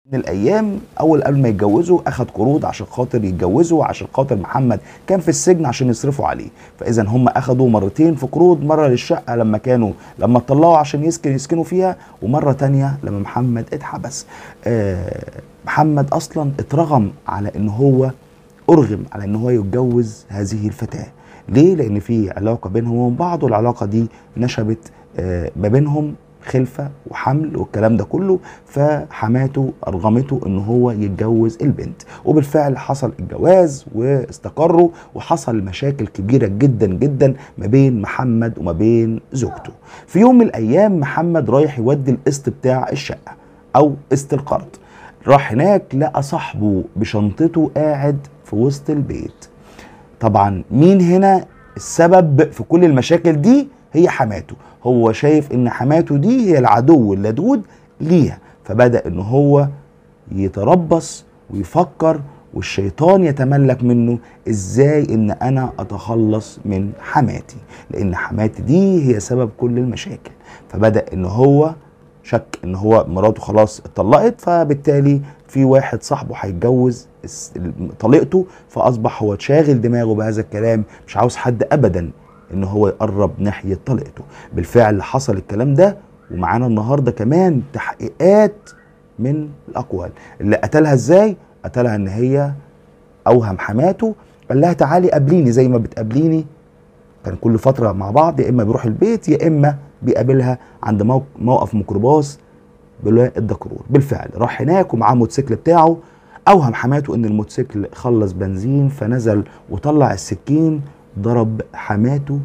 من الايام اول قبل ما يتجوزوا اخد قروض عشان خاطر يتجوزوا عشان خاطر محمد كان في السجن عشان يصرفوا عليه فاذا هم اخدوا مرتين في قروض مره للشقه لما كانوا لما طلعوا عشان يسكن يسكنوا فيها ومره تانية لما محمد اتحبس آه محمد اصلا اترغم على ان هو ارغم على ان هو يتجوز هذه الفتاه ليه لان في علاقه بينهم وبين بعض والعلاقه دي نشبت آه ما بينهم خلفه وحمل والكلام ده كله فحماته ارغمته ان هو يتجوز البنت وبالفعل حصل الجواز واستقروا وحصل مشاكل كبيره جدا جدا ما بين محمد وما بين زوجته في يوم من الايام محمد رايح يودي القسط بتاع الشقه او قسط القرض راح هناك لقى صاحبه بشنطته قاعد في وسط البيت طبعا مين هنا السبب في كل المشاكل دي هي حماته هو شايف ان حماته دي هي العدو اللدود ليها فبدا ان هو يتربص ويفكر والشيطان يتملك منه ازاي ان انا اتخلص من حماتي لان حماتي دي هي سبب كل المشاكل فبدا ان هو شك ان هو مراته خلاص اتطلقت فبالتالي في واحد صاحبه هيتجوز طليقته فاصبح هو شاغل دماغه بهذا الكلام مش عاوز حد ابدا ان هو يقرب ناحيه طليقته بالفعل حصل الكلام ده ومعانا النهارده كمان تحقيقات من الاقوال اللي قتلها ازاي قتلها ان هي اوهم حماته قال لها تعالي قابليني زي ما بتقابليني كان كل فتره مع بعض يا اما بيروح البيت يا اما بيقابلها عند موقف ميكروباص بلواء الدكرور بالفعل راح هناك ومعاه الموتوسيكل بتاعه اوهم حماته ان الموتوسيكل خلص بنزين فنزل وطلع السكين ضرب حماته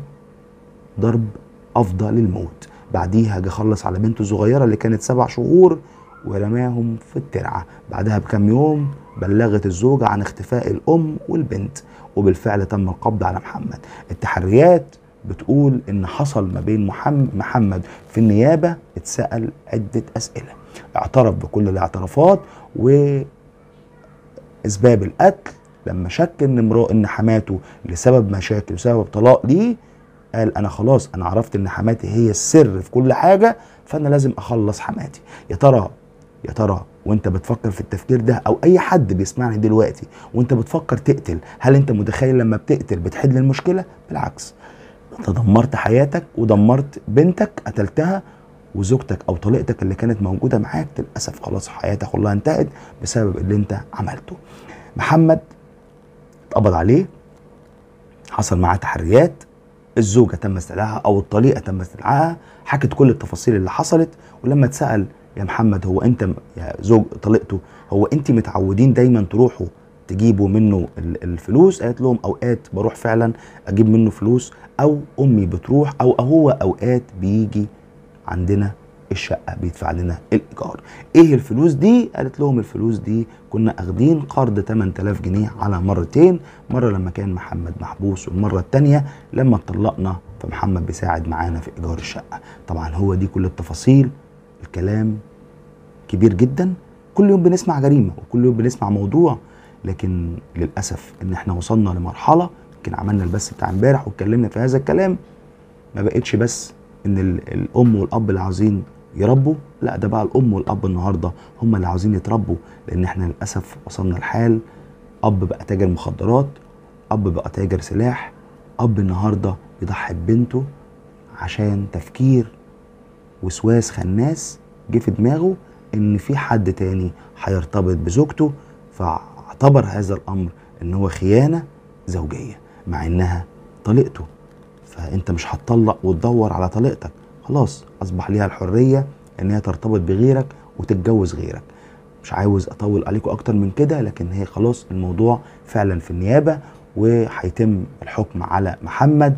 ضرب افضى للموت بعديها جه خلص على بنته الصغيره اللي كانت سبع شهور ورماهم في الترعه بعدها بكم يوم بلغت الزوجه عن اختفاء الام والبنت وبالفعل تم القبض على محمد التحريات بتقول ان حصل ما بين محمد في النيابه اتسال عده اسئله اعترف بكل الاعترافات واسباب القتل لما شك ان امراه ان حماته لسبب مشاكل وسبب طلاق ليه قال انا خلاص انا عرفت ان حماتي هي السر في كل حاجه فانا لازم اخلص حماتي يا ترى يا ترى وانت بتفكر في التفكير ده او اي حد بيسمعني دلوقتي وانت بتفكر تقتل هل انت متخيل لما بتقتل بتحل المشكله بالعكس انت دمرت حياتك ودمرت بنتك قتلتها وزوجتك او طليقتك اللي كانت موجوده معاك للاسف خلاص حياتك كلها انتهت بسبب اللي انت عملته محمد اتقبض عليه حصل معاه تحريات الزوجه تم استدعائها او الطليقه تم استدعائها حكت كل التفاصيل اللي حصلت ولما اتسال يا محمد هو انت يا زوج طليقته هو انت متعودين دايما تروحوا تجيبوا منه الفلوس قالت لهم اوقات بروح فعلا اجيب منه فلوس او امي بتروح او هو اوقات بيجي عندنا الشقه بيدفع لنا الايجار ايه الفلوس دي قالت لهم الفلوس دي كنا اخدين قرض 8000 جنيه على مرتين مره لما كان محمد محبوس والمره الثانيه لما اتطلقنا فمحمد بيساعد معانا في ايجار الشقه طبعا هو دي كل التفاصيل الكلام كبير جدا كل يوم بنسمع جريمه وكل يوم بنسمع موضوع لكن للاسف ان احنا وصلنا لمرحله يمكن عملنا البث بتاع امبارح واتكلمنا في هذا الكلام ما بقتش بس ان الام والاب اللي عاوزين يربوا لا ده بقى الام والاب النهارده هم اللي عاوزين يتربوا لان احنا للاسف وصلنا لحال اب بقى تاجر مخدرات اب بقى تاجر سلاح اب النهارده يضحي ببنته عشان تفكير وسواس خناس جه في دماغه ان في حد تاني هيرتبط بزوجته فاعتبر هذا الامر ان هو خيانه زوجيه مع انها طليقته فانت مش هتطلق وتدور على طليقتك خلاص اصبح ليها الحريه ان هي ترتبط بغيرك وتتجوز غيرك مش عاوز اطول عليكم اكتر من كده لكن هي خلاص الموضوع فعلا في النيابه وهيتم الحكم على محمد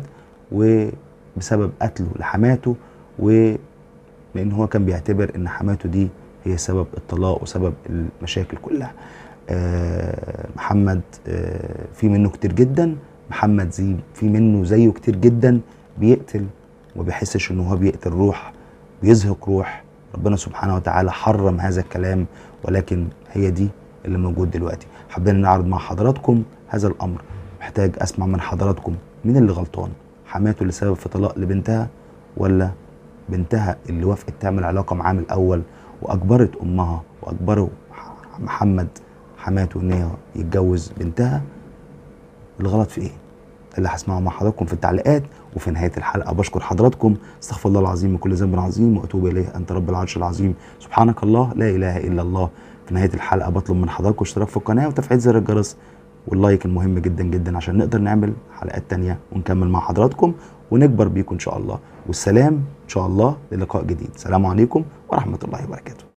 وبسبب قتله لحماته و لان هو كان بيعتبر ان حماته دي هي سبب الطلاق وسبب المشاكل كلها آه محمد آه في منه كتير جدا محمد زي في منه زيه كتير جدا بيقتل وما بيحسش ان هو بيقتل روح بيزهق روح ربنا سبحانه وتعالى حرم هذا الكلام ولكن هي دي اللي موجود دلوقتي حابين نعرض مع حضراتكم هذا الامر محتاج اسمع من حضراتكم مين اللي غلطان حماته اللي سبب في طلاق لبنتها ولا بنتها اللي وافقت تعمل علاقه معاه من الاول واجبرت امها واجبروا محمد حماته ان هي يتجوز بنتها الغلط في ايه ده اللي هسمعه مع حضراتكم في التعليقات وفي نهايه الحلقه بشكر حضراتكم استغفر الله العظيم من كل ذنب عظيم واتوب اليه انت رب العرش العظيم سبحانك الله لا اله الا الله في نهايه الحلقه بطلب من حضراتكم اشتراك في القناه وتفعيل زر الجرس واللايك المهم جدا جدا عشان نقدر نعمل حلقات تانية ونكمل مع حضراتكم ونكبر بيكم ان شاء الله والسلام ان شاء الله للقاء جديد سلام عليكم ورحمه الله وبركاته